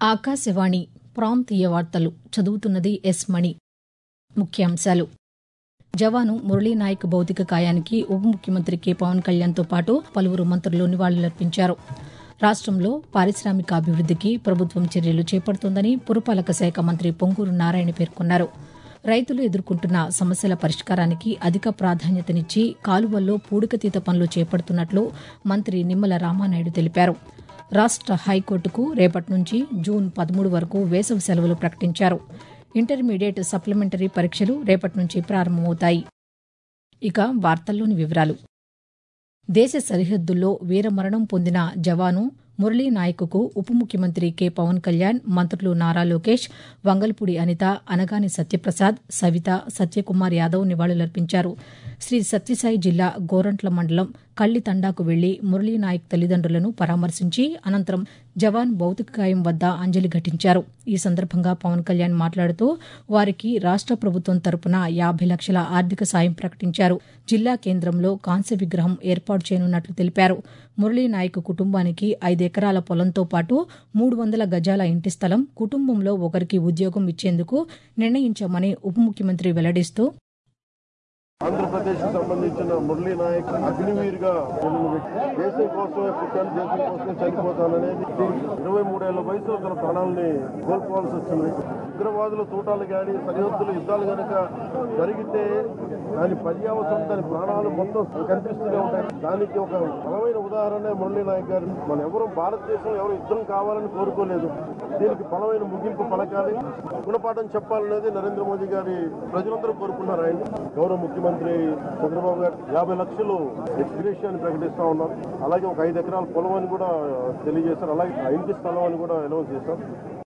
ఆకాశవాణి ప్రాంతీయ వార్తలు చదువుతున్నది ఎస్ మణి ముఖ్యాంశాలు జవాను మురళీనాయక్ భౌతిక కాయానికి ఉప ముఖ్యమంత్రి కె పవన్ కళ్యాణ్తో పాటు పలువురు మంత్రులు నివాళులర్పించారు రాష్టంలో పారిశామికాభివృద్దికి ప్రభుత్వం చర్యలు చేపడుతోందని పురపాలక శాఖ మంత్రి పొంగూరు నారాయణ పేర్కొన్నారు రైతులు ఎదుర్కొంటున్న సమస్యల పరిష్కారానికి అధిక ప్రాధాన్యతనిచ్చి కాలువల్లో పూడికతీత పనులు చేపడుతున్నట్లు మంత్రి నిమ్మల రామానాయుడు తెలిపారు రాష్ట హైకోర్టుకు రేపటి నుంచి జూన్ పదమూడు వరకు వేసవి సెలవులు ప్రకటించారు ఇంటర్మీడియట్ సప్లిమెంటరీ పరీక్షలు రేపటి నుంచి ప్రారంభమవుతాయి ఇక వార్తల్లోని వివరాలు దేశ సరిహద్దుల్లో వీరమరణం పొందిన జవాను మురళీ నాయక్కు ఉప ముఖ్యమంత్రి కె పవన్ కళ్యాణ్ మంత్రులు నారా లోకేష్ వంగల్పూడి అనిత అనగాని సత్యప్రసాద్ సవిత సత్యకుమార్ యాదవ్ నివాళులర్పించారు శ్రీ సత్యసాయి జిల్లా గోరంట్ల మండలం కళ్లితండాకు వెళ్లి మురళీనాయక్ తల్లిదండ్రులను పరామర్శించి అనంతరం జవాన్ భౌతికకాయం వద్ద అంజలి ఘటించారు ఈ సందర్భంగా పవన్ కళ్యాణ్ మాట్లాడుతూ వారికి రాష్ట ప్రభుత్వం తరపున యాభై లక్షల ఆర్థిక సాయం ప్రకటించారు జిల్లా కేంద్రంలో కాంస్య విగ్రహం ఏర్పాటు చేయనున్నట్లు తెలిపారు మురళీనాయక్ కుటుంబానికి ఐదెకరాల పొలంతో పాటు మూడు వందల గజాల ఇంటి స్థలం కుటుంబంలో ఒకరికి ఉద్యోగం ఇచ్చేందుకు నిర్ణయించామని ఉప ముఖ్యమంత్రి వెల్లడిస్తూ ఆంధ్రప్రదేశ్ కి సంబంధించిన మురళీ నాయక్ అగ్నివీరుగా వెళ్ళిన వ్యక్తి దేశం కోసమే పుట్టాను దేశం కోసమే చనిపోతాననేది ఇరవై మూడేళ్ల వయసులో తన ప్రాణాలని కోల్పోవాల్సి వచ్చింది ఉగ్రవాదుల తూటాలు కానీ సరిహద్దుల యుద్ధాలు కనుక జరిగితే దాని పర్యావసరం దాని ప్రాణాలు మొత్తం కనిపిస్తూనే ఉంటాయి దానికి ఒక బలమైన ఉదాహరణ మురళీ నాయక్ గారు మన ఎవరు భారతదేశం ఎవరు యుద్ధం కావాలని కోరుకోలేదు దీనికి బలమైన ముగింపు పలకాలి గుణపాఠం చెప్పాలనేది నరేంద్ర మోదీ గారి ప్రజలందరూ కోరుకున్నారు ఆయన గౌరవ ముఖ్యమంత్రి చంద్రబాబు గారు యాభై లక్షలు ఎక్స్గ్రేషియా ప్రకటిస్తా ఉన్నారు అలాగే ఒక ఐదు ఎకరాల పొలం అని కూడా తెలియజేశారు అలాగే ఆ ఇంటి స్థలం అని కూడా అనౌన్స్ చేశారు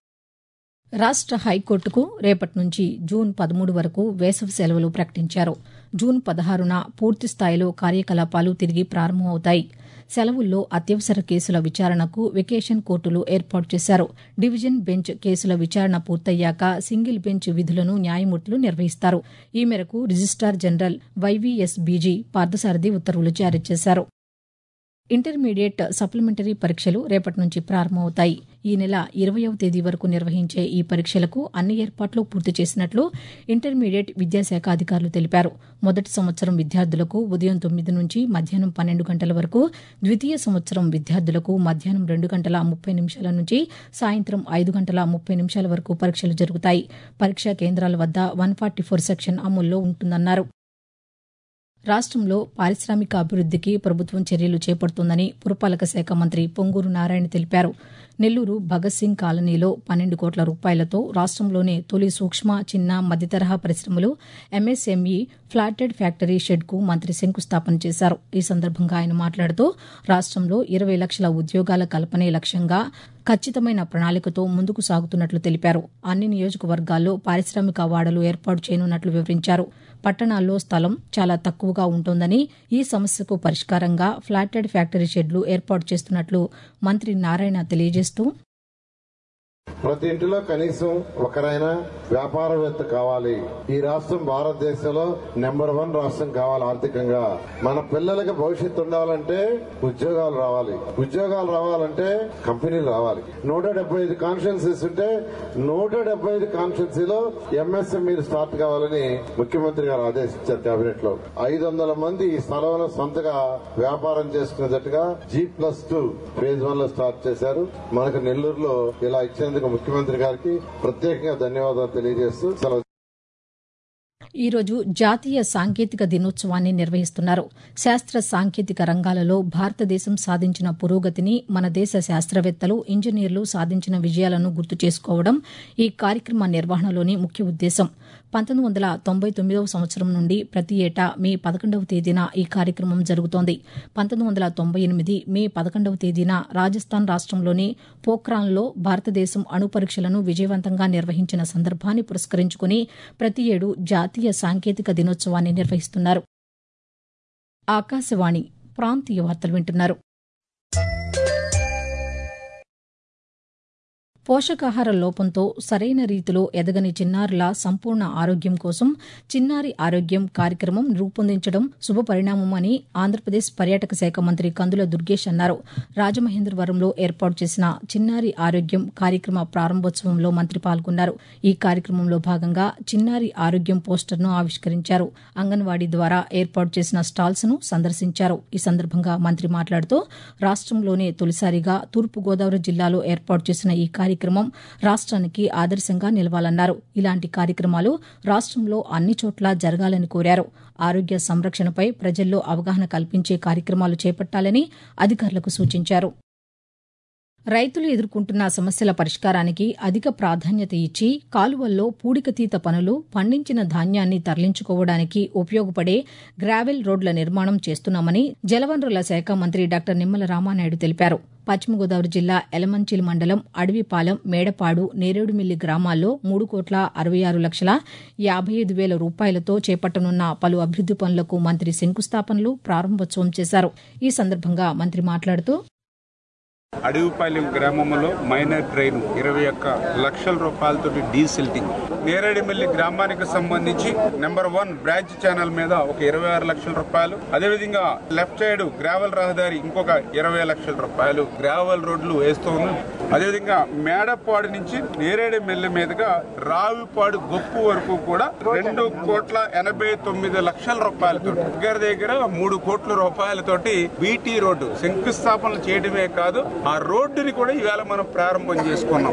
రాష్ట హైకోర్టుకు రేపటి నుంచి జూన్ పదమూడు వరకు వేసవి సెలవులు ప్రకటించారు జూన్ పదహారున పూర్తి స్థాయిలో కార్యకలాపాలు తిరిగి ప్రారంభమవుతాయి సెలవుల్లో అత్యవసర కేసుల విచారణకు వెకేషన్ కోర్టులు ఏర్పాటు చేశారు డివిజన్ బెంచ్ కేసుల విచారణ పూర్తయ్యాక సింగిల్ బెంచ్ విధులను న్యాయమూర్తులు నిర్వహిస్తారు ఈ మేరకు registrar general Y V S B G Parthasarathi ఉత్తర్వులు జారీ చేశారు ఇంటర్మీడియట్ సప్లిమెంటరీ పరీక్షలు రేపటి నుంచి ప్రారంభమవుతాయి ఈ నెల ఇరవయవ తేదీ వరకు నిర్వహించే ఈ పరీక్షలకు అన్ని ఏర్పాట్లు పూర్తి చేసినట్లు ఇంటర్మీడియట్ విద్యాశాఖ అధికారులు తెలిపారు మొదటి సంవత్సరం విద్యార్థులకు ఉదయం తొమ్మిది నుంచి మధ్యాహ్నం పన్నెండు గంటల వరకు ద్వితీయ సంవత్సరం విద్యార్థులకు మధ్యాహ్నం రెండు గంటల ముప్పై నిమిషాల నుంచి సాయంత్రం ఐదు గంటల ముప్పై నిమిషాల వరకు పరీక్షలు జరుగుతాయి పరీక్షా కేంద్రాల వద్ద వన్ ఫార్టీ ఫోర్ సెక్షన్ అమల్లో ఉంటుందన్నారు రాష్టంలో పారిశ్రామిక అభివృద్దికి ప్రభుత్వం చర్యలు చేపడుతోందని పురపాలక శాఖ మంత్రి పొంగూరు నారాయణ తెలిపారు నెల్లూరు భగత్ సింగ్ కాలనీలో పన్నెండు కోట్ల రూపాయలతో రాష్టంలోనే తొలి సూక్ష్మ చిన్న మధ్యతరహా పరిశ్రమలు ఎంఎస్ఎంఈ ఫ్లాటెడ్ ఫ్యాక్టరీ షెడ్కు మంత్రి శంకుస్థాపన చేశారు ఈ సందర్భంగా ఆయన మాట్లాడుతూ రాష్టంలో ఇరవై లక్షల ఉద్యోగాల కల్పనే లక్ష్యంగా ఖచ్చితమైన ప్రణాళికతో ముందుకు సాగుతున్నట్లు తెలిపారు అన్ని నియోజకవర్గాల్లో పారిశ్రామిక వాడలు ఏర్పాటు చేయనున్నట్లు వివరించారు పట్టణాల్లో స్థలం చాలా తక్కువగా ఉంటోందని ఈ సమస్యకు పరిష్కారంగా ఫ్లాటెడ్ ఫ్యాక్టరీ షెడ్లు ఏర్పాటు చేస్తున్నట్లు మంత్రి నారాయణ తెలియజేస్తూ ప్రతి ఇంటిలో కనీసం ఒకరైనా వ్యాపారవేత్త కావాలి ఈ రాష్ట్రం భారతదేశంలో నెంబర్ వన్ రాష్ట్రం కావాలి ఆర్థికంగా మన పిల్లలకి భవిష్యత్తు ఉండాలంటే ఉద్యోగాలు రావాలి ఉద్యోగాలు రావాలంటే కంపెనీలు రావాలి నూట డెబ్బై ఐదు కాన్స్టిట్యున్సీస్ ఉంటే నూట డెబ్బై ఐదు కాన్స్టిట్యున్సీలో ఎంఎస్ఎంఈ స్టార్ట్ కావాలని ముఖ్యమంత్రి గారు ఆదేశించారు కేబినెట్ లో ఐదు వందల మంది ఈ స్థలంలో సొంతగా వ్యాపారం చేసుకునేటట్టుగా G plus two phase one లో స్టార్ట్ చేశారు మనకు నెల్లూరులో ఇలా ఇచ్చేందుకు ముఖ్యమంత్రి గారికి ప్రత్యేకంగా ధన్యవాదాలు తెలియజేస్తూ సెలవు ఈ రోజు జాతీయ సాంకేతిక దినోత్సవాన్ని నిర్వహిస్తున్నారు శాస్త్ర సాంకేతిక రంగాలలో భారతదేశం సాధించిన పురోగతిని మన దేశ శాస్త్రవేత్తలు ఇంజనీర్లు సాధించిన విజయాలను గుర్తు చేసుకోవడం ఈ కార్యక్రమ నిర్వహణలోని ముఖ్య ఉద్దేశం పంతొమ్మిది వందల తొంభై తొమ్మిదవ సంవత్సరం నుండి ప్రతి ఏటా మే పదకొండవ తేదీన ఈ కార్యక్రమం జరుగుతోంది పంతొమ్మిది వందల తొంభై ఎనిమిది మే పదకొండవ తేదీన రాజస్థాన్ రాష్టంలోని పోఖ్రాన్లో భారతదేశం అణు పరీక్షలను విజయవంతంగా నిర్వహించిన సందర్భాన్ని పురస్కరించుకుని ప్రతి ఏడు జాతీయ సాంకేతిక దినోత్సవాన్ని నిర్వహిస్తున్నారు ఆకాశవాణి ప్రాంతీయ వార్తలు వింటున్నారు పోషకాహార లోపంతో సరైన రీతిలో ఎదగని చిన్నారుల సంపూర్ణ ఆరోగ్యం కోసం చిన్నారి ఆరోగ్యం కార్యక్రమం రూపొందించడం శుభపరిణామమని ఆంధ్రప్రదేశ్ పర్యాటక శాఖ మంత్రి కందుల దుర్గేష్ అన్నారు రాజమహేంద్రవరంలో ఏర్పాటు చేసిన చిన్నారి ఆరోగ్యం కార్యక్రమ ప్రారంభోత్సవంలో మంత్రి పాల్గొన్నారు ఈ కార్యక్రమంలో భాగంగా చిన్నారి ఆరోగ్యం పోస్టర్ను ఆవిష్కరించారు అంగన్వాడీ ద్వారా ఏర్పాటు చేసిన స్టాల్స్ ను సందర్శించారు ఈ సందర్భంగా మంత్రి మాట్లాడుతూ రాష్టంలోనే తొలిసారిగా తూర్పుగోదావరి జిల్లాలో ఏర్పాటు చేసిన ఈ కార్యక్రమం రాష్ట్రానికి ఆదర్శంగా నిలవాలన్నారు ఇలాంటి కార్యక్రమాలు రాష్ట్రంలో అన్ని చోట్ల జరగాలని కోరారు ఆరోగ్య సంరక్షణపై ప్రజల్లో అవగాహన కల్పించే కార్యక్రమాలు చేపట్టాలని అధికారులకు సూచించారు రైతులు ఎదుర్కొంటున్న సమస్యల పరిష్కారానికి అధిక ప్రాధాన్యత ఇచ్చి కాలువల్లో పూడికతీత పనులు పండించిన ధాన్యాన్ని తరలించుకోవడానికి ఉపయోగపడే గ్రావెల్ రోడ్ల నిర్మాణం చేస్తున్నామని జలవనరుల శాఖ మంత్రి డాక్టర్ నిమ్మల రామానాయుడు తెలిపారు పశ్చిమ గోదావరి జిల్లా ఎలమంచిల్ మండలం అడవిపాలెం మేడపాడు నేరేడుమిల్లి గ్రామాల్లో మూడు కోట్ల అరవై ఆరు లక్షల యాభై ఐదు వేల రూపాయలతో చేపట్టనున్న పలు అభివృద్ది పనులకు మంత్రి శంకుస్థాపనలు ప్రారంభోత్సవం చేశారు ఈ సందర్భంగా మంత్రి మాట్లాడుతూ అడవిపాలెం గ్రామంలో మైనర్ ట్రైన్ ఇరవై ఒక్క లక్షల రూపాయలతో డీసిల్టింగ్ నేరేడిమిల్లి గ్రామానికి సంబంధించి నెంబర్ వన్ బ్రాంచ్ ఛానల్ మీద ఒక ఇరవై ఆరు లక్షల రూపాయలు అదేవిధంగా లెఫ్ట్ సైడ్ గ్రావెల్ రహదారి ఇంకొక ఇరవై లక్షల రూపాయలు గ్రావెల్ రోడ్లు వేస్తూ ఉన్నాం అదేవిధంగా మేడపాడు నుంచి నేరేడిమిల్లి మీదుగా రావిపాడు గొప్పు వరకు కూడా రెండు కోట్ల ఎనభై తొమ్మిది లక్షల రూపాయలతో దగ్గర దగ్గర మూడు కోట్ల రూపాయలతోటి బీటీ రోడ్డు శంకుస్థాపన చేయడమే కాదు ఆ రోడ్డుని కూడా ఈవేళ మనం ప్రారంభం చేసుకున్నాం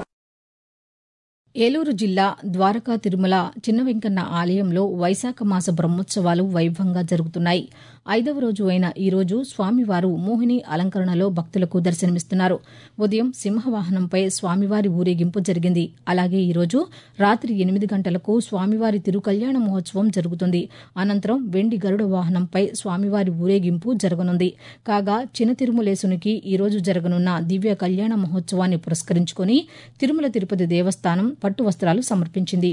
ఏలూరు జిల్లా ద్వారకా తిరుమల చిన్న వెంకన్న ఆలయంలో వైశాఖ మాస బ్రహ్మోత్సవాలు వైభవంగా జరుగుతున్నాయి ఐదవ రోజు అయిన ఈ రోజు స్వామివారు మోహిని అలంకరణలో భక్తులకు దర్శనమిస్తున్నారు ఉదయం సింహవాహనంపై స్వామివారి ఊరేగింపు జరిగింది అలాగే ఈ రోజు రాత్రి ఎనిమిది గంటలకు స్వామివారి తిరుకల్యాణ మహోత్సవం జరుగుతుంది అనంతరం వెండి గరుడ వాహనంపై స్వామివారి ఊరేగింపు జరగనుంది కాగా చిన్న తిరుమలేసునికి ఈ రోజు జరగనున్న దివ్య కళ్యాణ మహోత్సవాన్ని పురస్కరించుకుని తిరుమల తిరుపతి దేవస్థానం పట్టు వస్త్రాలు సమర్పించింది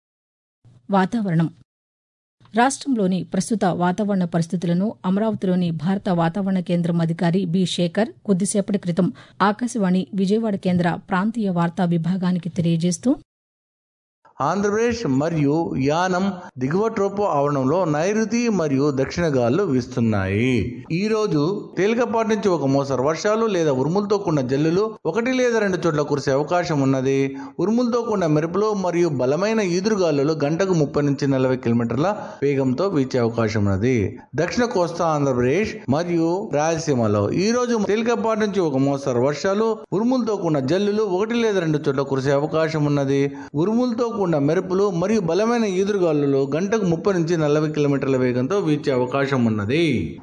వాతావరణం రాష్ట్రంలోని ప్రస్తుత వాతావరణ పరిస్థితులను అమరావతిలోని భారత వాతావరణ కేంద్రం అధికారి బి శేఖర్ కొద్దిసేపటి క్రితం ఆకాశవాణి విజయవాడ కేంద్ర ప్రాంతీయ వార్తా విభాగానికి తెలియజేస్తూ ఆంధ్రప్రదేశ్ మరియు యానం దిగువ ట్రోపో ఆవరణంలో నైరుతి మరియు దక్షిణ గాలులు వీస్తున్నాయి ఈ రోజు తేలికపాటి నుంచి ఒక మోస్తరు వర్షాలు లేదా ఉరుములతో కూడిన జల్లులు ఒకటి లేదా రెండు చోట్ల కురిసే అవకాశం ఉన్నది ఉరుములతో కూడిన మెరుపులు మరియు బలమైన ఈదురుగాలులు గంటకు ముప్పై నుంచి నలభై కిలోమీటర్ల వేగంతో వీచే అవకాశం ఉన్నది దక్షిణ కోస్తా ఆంధ్రప్రదేశ్ మరియు రాయలసీమలో ఈ రోజు తేలికపాటి నుంచి ఒక మోస్తరు వర్షాలు ఉరుములతో కూడిన జల్లులు ఒకటి లేదా రెండు చోట్ల కురిసే అవకాశం ఉన్నది ఉరుములతో కూడిన మెరుపులు మరియు బలమైన ఈదురుగాలులు గంటకు ముప్పై నుంచి నలభై కిలోమీటర్ల వేగంతో వీచే అవకాశం ఉన్నది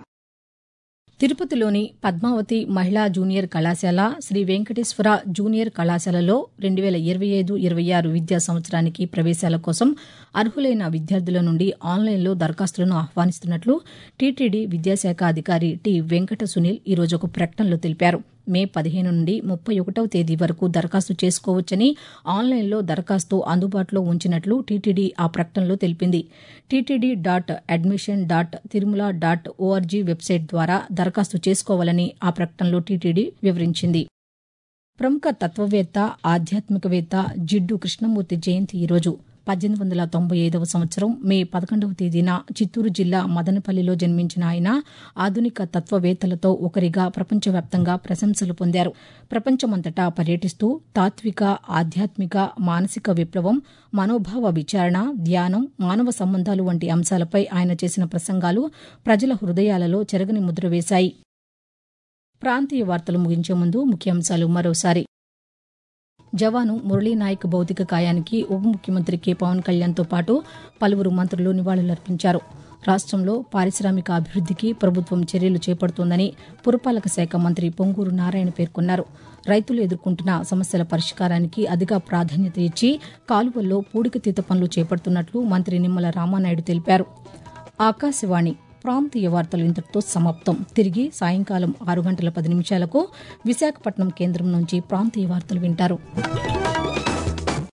తిరుపతిలోని పద్మావతి మహిళా జూనియర్ కళాశాల శ్రీ వెంకటేశ్వర జూనియర్ కళాశాలలో రెండు వేల ఇరవై ఐదు ఇరవై ఆరు విద్యా సంవత్సరానికి ప్రవేశాల కోసం అర్హులైన విద్యార్థుల నుండి ఆన్లైన్లో దరఖాస్తులను ఆహ్వానిస్తున్నట్లు టీటీడీ విద్యాశాఖ అధికారి టి వెంకట సునీల్ ఈరోజు ఒక ప్రకటనలో తెలిపారు మే పదిహేను నుండి ముప్పై ఒకటవ తేదీ వరకు దరఖాస్తు చేసుకోవచ్చని ఆన్లైన్లో దరఖాస్తు అందుబాటులో ఉంచినట్లు టీటీడీ ఆ ప్రకటనలో తెలిపింది TTD dot admission dot Tirumala dot O R G website ద్వారా దరఖాస్తు చేసుకోవాలని ఆ ప్రకటనలో టీటీడీ వివరించింది ప్రముఖ తత్వవేత్త ఆధ్యాత్మికవేత్త జిడ్డు కృష్ణమూర్తి జయంతి ఈరోజు పద్దెనిమిది వందల తొంభై ఐదవ సంవత్సరం మే పదకొండవ తేదీన చిత్తూరు జిల్లా మదనపల్లిలో జన్మించిన ఆయన ఆధునిక తత్వవేత్తలతో ఒకరిగా ప్రపంచవ్యాప్తంగా ప్రశంసలు పొందారు ప్రపంచమంతటా పర్యటిస్తూ తాత్విక ఆధ్యాత్మిక మానసిక విప్లవం మనోభావ విచారణ ధ్యానం మానవ సంబంధాలు వంటి అంశాలపై ఆయన చేసిన ప్రసంగాలు ప్రజల హృదయాలలో చెరగని ముద్ర వేశాయి ప్రాంతీయ వార్తలు ముగించే ముందు ముఖ్యాంశాలు మరోసారి జవాను మురళీనాయక్ భౌతిక కాయానికి ఉప ముఖ్యమంత్రి కె పవన్ కళ్యాణ్తో పాటు పలువురు మంత్రులు నివాళులర్పించారు రాష్ట్రంలో పారిశ్రామిక అభివృద్దికి ప్రభుత్వం చర్యలు చేపడుతోందని పురపాలక శాఖ మంత్రి పొంగూరు నారాయణ పేర్కొన్నారు రైతులు ఎదుర్కొంటున్న సమస్యల పరిష్కారానికి అధిక ప్రాధాన్యత ఇచ్చి కాలువల్లో పూడికతీత పనులు చేపడుతున్నట్లు మంత్రి నిమ్మల రామానాయుడు తెలిపారు ఆకాశవాణి ప్రాంతీయ వార్తలు ఇంతటితో సమాప్తం తిరిగి సాయంకాలం ఆరు గంటల పది నిమిషాలకు విశాఖపట్నం కేంద్రం నుంచి ప్రాంతీయ వార్తలు వింటారు